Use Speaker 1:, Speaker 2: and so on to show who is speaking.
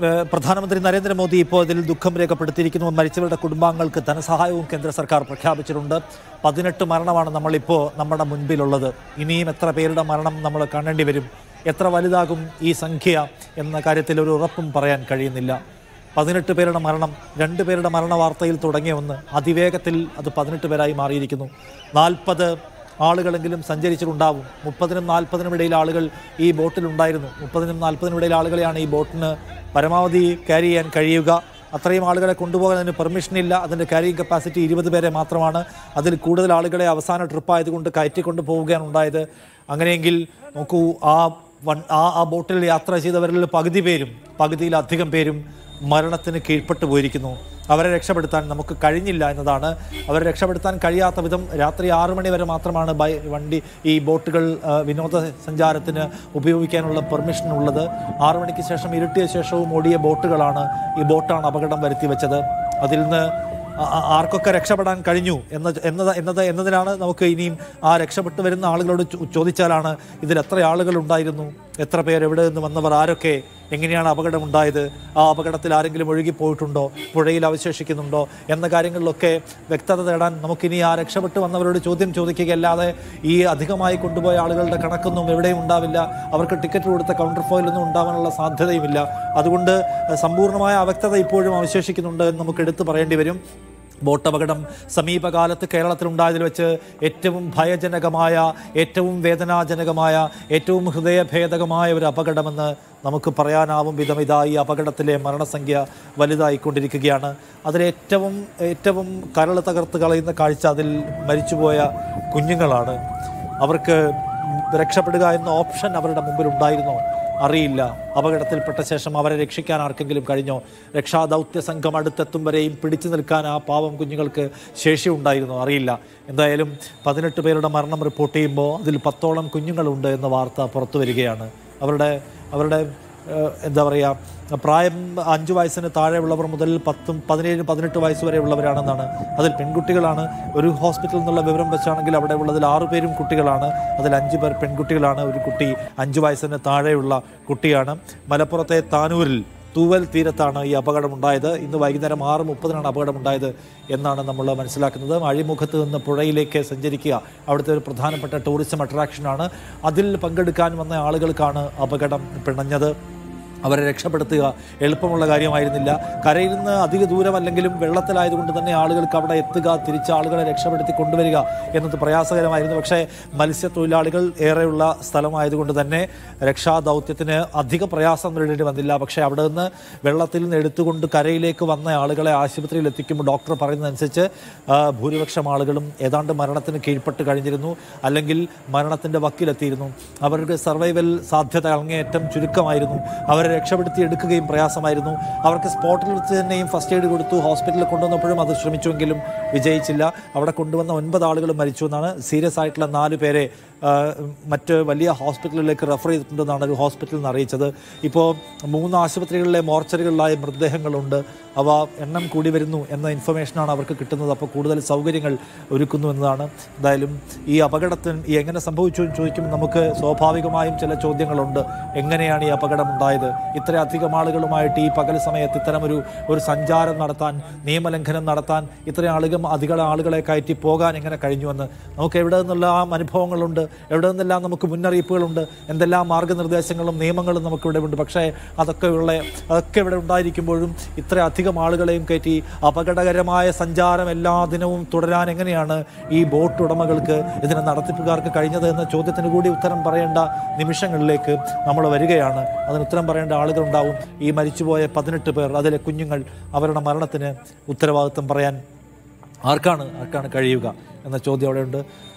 Speaker 1: ഏഹ് പ്രധാനമന്ത്രി നരേന്ദ്രമോദി ഇപ്പോൾ ഇതിൽ ദുഃഖം രേഖപ്പെടുത്തിയിരിക്കുന്നു മരിച്ചവരുടെ കുടുംബാംഗങ്ങൾക്ക് ധനസഹായവും കേന്ദ്ര സർക്കാർ പ്രഖ്യാപിച്ചിട്ടുണ്ട് പതിനെട്ട് മരണമാണ് നമ്മളിപ്പോൾ നമ്മുടെ മുൻപിലുള്ളത് ഇനിയും എത്ര പേരുടെ മരണം നമ്മൾ കാണേണ്ടി വരും എത്ര വലുതാകും ഈ സംഖ്യ എന്ന കാര്യത്തിൽ ഒരു ഉറപ്പും പറയാൻ കഴിയുന്നില്ല പതിനെട്ട് പേരുടെ മരണം രണ്ട് പേരുടെ മരണ വാർത്തയിൽ തുടങ്ങിയ ഒന്ന് അതിവേഗത്തിൽ അത് പതിനെട്ട് പേരായി മാറിയിരിക്കുന്നു നാൽപ്പത് ആളുകളെങ്കിലും സഞ്ചരിച്ചിട്ടുണ്ടാവും മുപ്പതിനും നാൽപ്പതിനും ഇടയിൽ ആളുകൾ ഈ ബോട്ടിലുണ്ടായിരുന്നു മുപ്പതിനും നാൽപ്പതിനും ഇടയിൽ ആളുകളെയാണ് ഈ ബോട്ടിന് പരമാവധി ക്യാരി ചെയ്യാൻ കഴിയുക അത്രയും ആളുകളെ കൊണ്ടുപോകാൻ അതിന് പെർമിഷൻ ഇല്ല അതിൻ്റെ ക്യാരിങ് കപ്പാസിറ്റി ഇരുപത് പേരെ മാത്രമാണ് അതിൽ കൂടുതൽ ആളുകളെ അവസാന ട്രിപ്പ് ആയതുകൊണ്ട് കയറ്റിക്കൊണ്ട് പോവുകയാണ് ഉണ്ടായത് അങ്ങനെയെങ്കിൽ നോക്കൂ ആ വൺ ആ ആ ബോട്ടിൽ യാത്ര ചെയ്തവരിൽ പകുതി പേരും പകുതിയിലധികം പേരും മരണത്തിന് കീഴ്പ്പെട്ടു പോയിരിക്കുന്നു അവരെ രക്ഷപ്പെടുത്താൻ നമുക്ക് കഴിഞ്ഞില്ല എന്നതാണ് അവരെ രക്ഷപ്പെടുത്താൻ കഴിയാത്ത വിധം രാത്രി ആറു മണി വരെ മാത്രമാണ് ബൈ വണ്ടി ഈ ബോട്ടുകൾ ആ, വിനോദസഞ്ചാരത്തിന് ഉപയോഗിക്കാനുള്ള പെർമിഷൻ ഉള്ളത് ആറു മണിക്ക് ശേഷം ഇരുട്ടിയ ശേഷവും ഓടിയ ബോട്ടുകളാണ് ഈ ബോട്ടാണ് അപകടം വരുത്തി വെച്ചത് അതിൽ നിന്ന് ആ- ആ- ആർക്കൊക്കെ രക്ഷപ്പെടാൻ കഴിഞ്ഞു എന്ന എന്നത് എന്നത് എന്നതിനാണ് നമുക്ക് ഇനിയും ആ രക്ഷപ്പെട്ടു വരുന്ന ആളുകളോട് ചോ- ചോദിച്ചാലാണ് ഇതിൽ എത്ര ആളുകൾ ഉണ്ടായിരുന്നു എത്ര പേർ എവിടെ നിന്ന് വന്നവർ ആരൊക്കെ എങ്ങനെയാണ് അപകടം ഉണ്ടായത് ആ അപകടത്തിൽ ആരെങ്കിലും ഒഴുകിപ്പോയിട്ടുണ്ടോ പുഴയിൽ അവശേഷിക്കുന്നുണ്ടോ എന്ന കാര്യങ്ങളിലൊക്കെ വ്യക്തത തേടാൻ നമുക്കിനി ആ രക്ഷപ്പെട്ടു വന്നവരോട് ചോദ്യം ചോദിക്കുകയല്ലാതെ ഈ അധികമായി കൊണ്ടുപോയ ആളുകളുടെ കണക്കൊന്നും എവിടെയും ഉണ്ടാവില്ല അവർക്ക് ടിക്കറ്റ് കൊടുത്ത കൗണ്ടർ ഫോയിലൊന്നും ഉണ്ടാവാനുള്ള സാധ്യതയുമില്ല അതുകൊണ്ട് സമ്പൂർണ്ണമായ അവ്യക്തത ഇപ്പോഴും അവശേഷിക്കുന്നുണ്ട് എന്ന് നമുക്ക് എടുത്തു പറയേണ്ടി വരും ബോട്ട് അപകടം സമീപകാലത്ത് കേരളത്തിലുണ്ടായതിൽ വെച്ച് ഏറ്റവും ഭയജനകമായ ഏറ്റവും വേദനാജനകമായ ഏറ്റവും ഹൃദയഭേദകമായ ഒരു അപകടമെന്ന് നമുക്ക് പറയാനാവും വിധം ഇതാ ഈ അപകടത്തിലെ മരണസംഖ്യ വലുതായിക്കൊണ്ടിരിക്കുകയാണ് അതിലേറ്റവും ഏറ്റവും കരൾ തകർത്ത് കളയുന്ന കാഴ്ച അതിൽ മരിച്ചുപോയ കുഞ്ഞുങ്ങളാണ് അവർക്ക് രക്ഷപ്പെടുക എന്ന ഓപ്ഷൻ അവരുടെ മുമ്പിൽ ഉണ്ടായിരുന്നോ അറിയില്ല അപകടത്തിൽപ്പെട്ട ശേഷം അവരെ രക്ഷിക്കാൻ ആർക്കെങ്കിലും കഴിഞ്ഞോ രക്ഷാദൗത്യ സംഘം അടുത്തെത്തും വരെയും പിടിച്ചു നിൽക്കാൻ ആ പാവം കുഞ്ഞുങ്ങൾക്ക് ശേഷിയുണ്ടായിരുന്നോ അറിയില്ല എന്തായാലും പതിനെട്ട് പേരുടെ മരണം റിപ്പോർട്ട് ചെയ്യുമ്പോൾ അതിൽ പത്തോളം കുഞ്ഞുങ്ങളുണ്ട് എന്ന വാർത്ത പുറത്തു വരികയാണ് അവരുടെ അവരുടെ ഏഹ്, എന്താ പറയുക പ്രായം അഞ്ച് വയസ്സിന് താഴെയുള്ളവർ മുതൽ പത്തും പതിനേഴ് പതിനെട്ട് വയസ്സ് വരെ ഉള്ളവരാണെന്നാണ് അതിൽ പെൺകുട്ടികളാണ് ഒരു ഹോസ്പിറ്റലിൽ നിന്നുള്ള വിവരം വെച്ചാണെങ്കിൽ അവിടെ ഉള്ളതിൽ ആറു പേരും കുട്ടികളാണ് അതിൽ അഞ്ച് പേർ പെൺകുട്ടികളാണ് ഒരു കുട്ടി അഞ്ച് വയസ്സിന് താഴെയുള്ള കുട്ടിയാണ് മലപ്പുറത്തെ താനൂരിൽ തൂവൽ തീരത്താണ് ഈ അപകടമുണ്ടായത് ഇന്ന് വൈകുന്നേരം ആറ് മുപ്പതിനാണ് അപകടമുണ്ടായത് എന്നാണ് നമ്മൾ മനസ്സിലാക്കുന്നത് അഴിമുഖത്ത് നിന്ന് പുഴയിലേക്ക് സഞ്ചരിക്കുക അവിടുത്തെ ഒരു പ്രധാനപ്പെട്ട ടൂറിസം അട്രാക്ഷനാണ് അതിൽ പങ്കെടുക്കാൻ വന്ന ആളുകൾക്കാണ് അപകടം പിണഞ്ഞത് അവരെ രക്ഷപ്പെടുത്തുക എളുപ്പമുള്ള കാര്യമായിരുന്നില്ല കരയിൽ നിന്ന് അധിക ദൂരമല്ലെങ്കിലും വെള്ളത്തിലായതുകൊണ്ട് തന്നെ ആളുകൾക്ക് അവിടെ എത്തുക തിരിച്ച് ആളുകളെ രക്ഷപ്പെടുത്തി കൊണ്ടുവരിക എന്നത് പ്രയാസകരമായിരുന്നു പക്ഷേ മത്സ്യത്തൊഴിലാളികൾ ഏറെയുള്ള സ്ഥലമായതുകൊണ്ട് തന്നെ രക്ഷാദൗത്യത്തിന് അധിക പ്രയാസം നേരിടേണ്ടി വന്നില്ല പക്ഷേ അവിടെ നിന്ന് വെള്ളത്തിൽ നിന്ന് എടുത്തുകൊണ്ട് കരയിലേക്ക് വന്ന ആളുകളെ ആശുപത്രിയിൽ എത്തിക്കുമ്പോൾ ഡോക്ടർ പറയുന്നതനുസരിച്ച് ആ, ഭൂരിപക്ഷം ആളുകളും ഏതാണ്ട് മരണത്തിന് കീഴ്പ്പെട്ട് കഴിഞ്ഞിരുന്നു അല്ലെങ്കിൽ മരണത്തിൻ്റെ വക്കിലെത്തിയിരുന്നു അവരുടെ സർവൈവൽ സാധ്യത അങ്ങേയറ്റം ചുരുക്കമായിരുന്നു അവരെ രക്ഷപ്പെടുത്തി എടുക്കുകയും പ്രയാസമായിരുന്നു അവർക്ക് സ്പോട്ടിൽ വെച്ച് തന്നെയും ഫസ്റ്റ് എയ്ഡ് കൊടുത്തു ഹോസ്പിറ്റലിൽ കൊണ്ടുവന്നപ്പോഴും അത് ശ്രമിച്ചുവെങ്കിലും വിജയിച്ചില്ല അവിടെ കൊണ്ടുവന്ന ഒൻപത് ആളുകൾ മരിച്ചു എന്നാണ് സീരിയസ് ആയിട്ടുള്ള നാല് പേരെ ആ, മറ്റ് വലിയ ഹോസ്പിറ്റലിലേക്ക് റെഫർ ചെയ്തിട്ടുണ്ടെന്നാണ് ഒരു ഹോസ്പിറ്റലിൽ നിന്ന് അറിയിച്ചത് ഇപ്പോൾ മൂന്ന് ആശുപത്രികളിലെ മോർച്ചറികളിലായ മൃതദേഹങ്ങളുണ്ട് അവ എണ്ണം കൂടി വരുന്നു എന്ന ഇൻഫർമേഷനാണ് അവർക്ക് കിട്ടുന്നത് അപ്പോൾ കൂടുതൽ സൗകര്യങ്ങൾ ഒരുക്കുന്നു എന്നതാണ് എന്തായാലും ഈ അപകടത്തിന് ഈ എങ്ങനെ സംഭവിച്ചു എന്ന് ചോദിക്കുമ്പോൾ നമുക്ക് സ്വാഭാവികമായും ചില ചോദ്യങ്ങളുണ്ട് എങ്ങനെയാണ് ഈ അപകടം ഉണ്ടായത് ഇത്രയധികം ആളുകളുമായിട്ട് ഈ പകൽ സമയത്ത് ഇത്തരമൊരു ഒരു സഞ്ചാരം നടത്താൻ നിയമലംഘനം നടത്താൻ ഇത്രയും ആളുകൾ അധികം ആളുകളെ കയറ്റി പോകാൻ എങ്ങനെ കഴിഞ്ഞുവെന്ന് നമുക്ക് എവിടെ നിന്നെല്ലാം അനുഭവങ്ങളുണ്ട് എവിടെ നിന്നെല്ലാം നമുക്ക് മുന്നറിയിപ്പുകളുണ്ട് എന്തെല്ലാം മാർഗനിർദ്ദേശങ്ങളും നിയമങ്ങളും നമുക്കിവിടെ ഉണ്ട് പക്ഷേ അതൊക്കെ ഉള്ള അതൊക്കെ ഇവിടെ ഉണ്ടായിരിക്കുമ്പോഴും ഇത്ര അധികം ആളുകളെയും കയറ്റി അപകടകരമായ സഞ്ചാരം എല്ലാ ദിനവും തുടരാൻ എങ്ങനെയാണ് ഈ ബോട്ട് ഉടമകൾക്ക് ഇതിന് നടത്തിപ്പുകാർക്ക് കഴിഞ്ഞത് എന്ന ചോദ്യത്തിന് കൂടി ഉത്തരം പറയേണ്ട നിമിഷങ്ങളിലേക്ക് നമ്മൾ വരികയാണ് അതിന് ഉത്തരം പറയേണ്ട ആളുകളുണ്ടാവും ഈ മരിച്ചുപോയ പതിനെട്ട് പേർ അതിലെ കുഞ്ഞുങ്ങൾ അവരുടെ മരണത്തിന് ഉത്തരവാദിത്വം പറയാൻ ആർക്കാണ് ആർക്കാണ് കഴിയുക എന്ന ചോദ്യം അവിടെയുണ്ട്